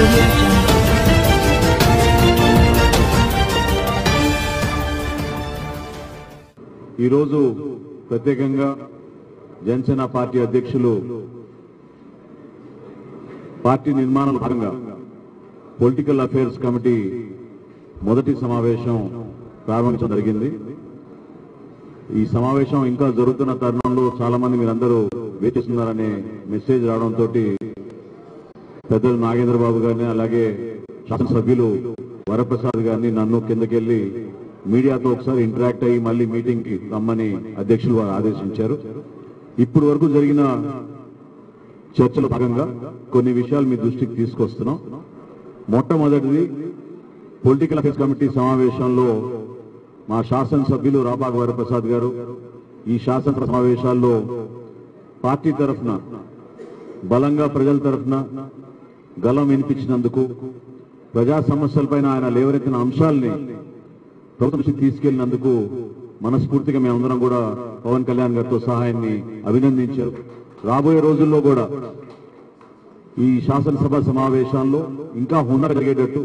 audio jungle. ఈరోజు ప్రత్యేకంగా Janasena party అధ్యక్షులు పార్టీ నిర్మాణంలో భాగంగా పొలిటికల్ అఫైర్స్ కమిటీ మొదటి సమావేశం ప్రారంభించడం జరిగింది ఈ సమావేశం ఇంకా జరుగుతున్న తరుణంలో చాలా మంది మీరందరూ వెయిట్ చేస్తున్నారనే మెసేజ్ రావడంతో పెద్దలు నాగేంద్ర బాబు గారిని అలాగే శాసనసభ్యులు వరప్రసాద్ గారిని నన్ను కిందకెళ్లి మీడియాతో ఒకసారి ఇంటరాక్ట్ అయ్యి మళ్ళీ మీటింగ్ కి రమ్మని అధ్యక్షులు వారు ఆదేశించారు ఇప్పుడు వరకు జరిగిన చర్చలో భాగంగా కొన్ని విషయాలు మీ దృష్టికి తీసుకొస్తున్నాం మొట్టమొదటిది పొలిటికల్ అఫైర్స్ కమిటీ సమావేశంలో మా శాసనసభ్యులు రాబాగ్ వరప్రసాద్ గారు ఈ శాసన సమావేశాల్లో పార్టీ తరఫున బలంగా ప్రజల తరఫున గలం వినిపించినందుకు ప్రజా సమస్యలపైన ఆయన లేవనెత్తిన అంశాల్ని ప్రభుత్వం దృష్టికి తీసుకెళ్లినందుకు మనస్ఫూర్తిగా మేమందరం కూడా పవన్ కళ్యాణ్ గారితో సహాయాన్ని అభినందించారు రాబోయే రోజుల్లో కూడా ఈ శాసనసభ సమావేశాల్లో ఇంకా హున్నర జరిగేటట్టు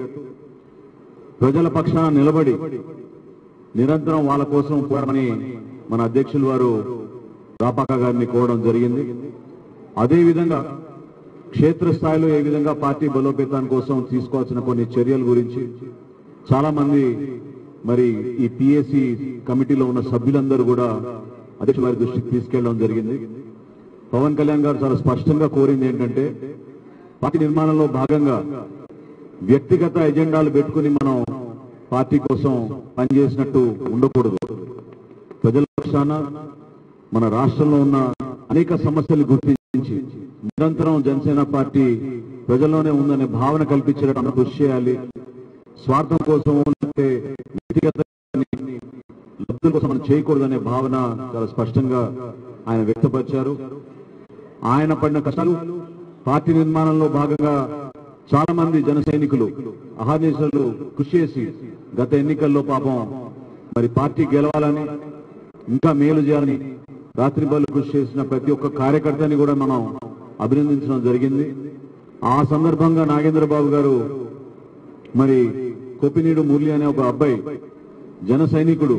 ప్రజల పక్షాన నిలబడి నిరంతరం వాళ్ళ కోసం పోరాడమని మన అధ్యక్షులు వారు రాపాక గారిని కోరడం జరిగింది అదేవిధంగా క్షేత్రస్థాయిలో ఏ విధంగా పార్టీ బలోపేతం కోసం తీసుకోవాల్సిన కొన్ని చర్యల గురించి చాలా మంది మరి ఈ పిఎస్సి కమిటీలో ఉన్న సభ్యులందరూ కూడా అధ్యక్షుల వారి దృష్టికి తీసుకెళ్లడం జరిగింది పవన్ కళ్యాణ్ గారు చాలా స్పష్టంగా కోరింది ఏంటంటే పార్టీ నిర్మాణంలో భాగంగా వ్యక్తిగత ఎజెండాలు పెట్టుకుని మనం పార్టీ కోసం పనిచేసినట్టు ఉండకూడదు ప్రజల పక్షాన మన రాష్ట్రంలో ఉన్న అనేక సమస్యలు గుర్తించి నిరంతరం జనసేన పార్టీ ప్రజల్లోనే ఉందనే భావన కల్పించేటట్టు కృషి చేయాలి స్వార్థం కోసం లేకపోతే వ్యక్తిగత లబ్ధుల కోసం మనం చేయకూడదనే భావన చాలా స్పష్టంగా ఆయన వ్యక్తపరిచారు ఆయన పడిన కష్టాలు పార్టీ నిర్మాణంలో భాగంగా చాలా మంది జన సైనికులు అహర్నిశలు కృషి చేసి గత ఎన్నికల్లో పాపం మరి పార్టీ గెలవాలని ఇంకా మేలు చేయాలని రాత్రి బలు కృషి చేసిన ప్రతి ఒక్క కార్యకర్తని కూడా మనం అభినందించడం జరిగింది ఆ సందర్భంగా నాగేంద్ర బాబు గారు మరి కొప్పినీడు మురళి అనే ఒక అబ్బాయి జన సైనికుడు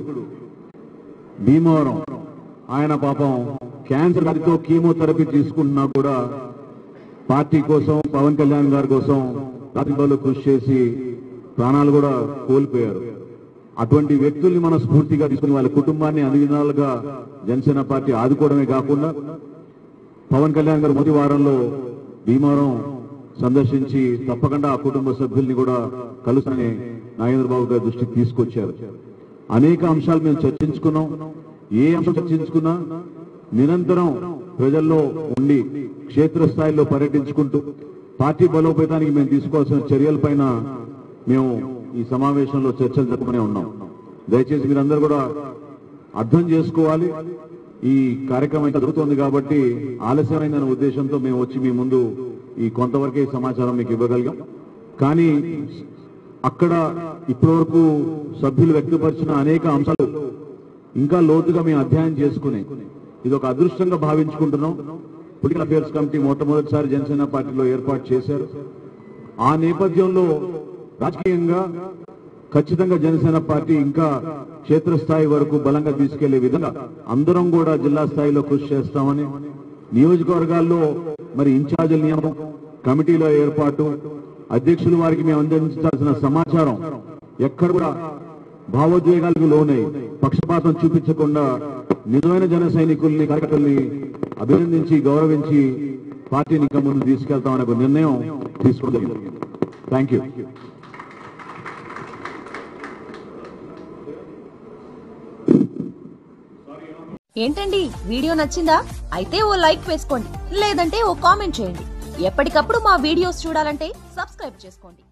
భీమవరం ఆయన పాపం క్యాన్సర్ వ్యాధితో కీమోథెరపీ తీసుకుంటున్నా కూడా పార్టీ కోసం పవన్ కళ్యాణ్ గారి కోసం రాత్రిలో కృషి చేసి ప్రాణాలు కూడా కోల్పోయారు అటువంటి వ్యక్తుల్ని మన స్ఫూర్తిగా తీసుకుని వాళ్ళ కుటుంబాన్ని అన్ని విధాలుగా జనసేన పార్టీ ఆదుకోవడమే కాకుండా పవన్ కళ్యాణ్ గారు మొదటి వారంలో భీమవరం సందర్శించి తప్పకుండా ఆ కుటుంబ సభ్యుల్ని కూడా కలుసుకుని నాగేంద్ర బాబు గారి దృష్టికి తీసుకొచ్చారు అనేక అంశాలు మేము చర్చించుకున్నాం ఏ అంశం చర్చించుకున్నా నిరంతరం ప్రజల్లో ఉండి క్షేత్రస్థాయిలో పర్యటించుకుంటూ పార్టీ బలోపేతానికి మేము తీసుకోవాల్సిన చర్యలపైన మేము ఈ సమావేశంలో చర్చలు జరుపుకునే ఉన్నాం దయచేసి మీరందరూ కూడా అర్థం చేసుకోవాలి ఈ కార్యక్రమం ఇంకా జరుగుతోంది కాబట్టి ఆలస్యమైన ఉద్దేశంతో మేము వచ్చి మీ ముందు ఈ కొంతవరకే సమాచారం మీకు ఇవ్వగలిగాం కానీ అక్కడ ఇప్పటివరకు సభ్యులు వ్యక్తపరిచిన అనేక అంశాలు ఇంకా లోతుగా మేము అధ్యయనం చేసుకుని ఇది ఒక అదృష్టంగా భావించుకుంటున్నాం పొలిటికల్ అఫేర్స్ కమిటీ మొట్టమొదటిసారి జనసేన పార్టీలో ఏర్పాటు చేశారు ఆ నేపథ్యంలో రాజకీయంగా ఖచ్చితంగా జనసేన పార్టీ ఇంకా క్షేత్రస్థాయి వరకు బలంగా తీసుకెళ్లే విధంగా అందరం కూడా జిల్లా స్థాయిలో కృషి చేస్తామని నియోజకవర్గాల్లో మరి ఇన్ఛార్జీల నియమం కమిటీల ఏర్పాటు అధ్యక్షుల వారికి మేము అందించాల్సిన సమాచారం ఎక్కడ కూడా భావోద్వేగాలకు లోనై పక్షపాతం చూపించకుండా నిజమైన జన సైనికుల్ని కార్యకర్తల్ని అభినందించి గౌరవించి పార్టీని ఇంకా ముందు తీసుకెళ్తామనే ఒక నిర్ణయం తీసుకోవడం థ్యాంక్ యూ ఏంటండి వీడియో నచ్చిందా అయితే ఓ లైక్ వేసుకోండి లేదంటే ఓ కామెంట్ చేయండి ఎప్పటికప్పుడు మా వీడియోస్ చూడాలంటే సబ్స్క్రైబ్ చేసుకోండి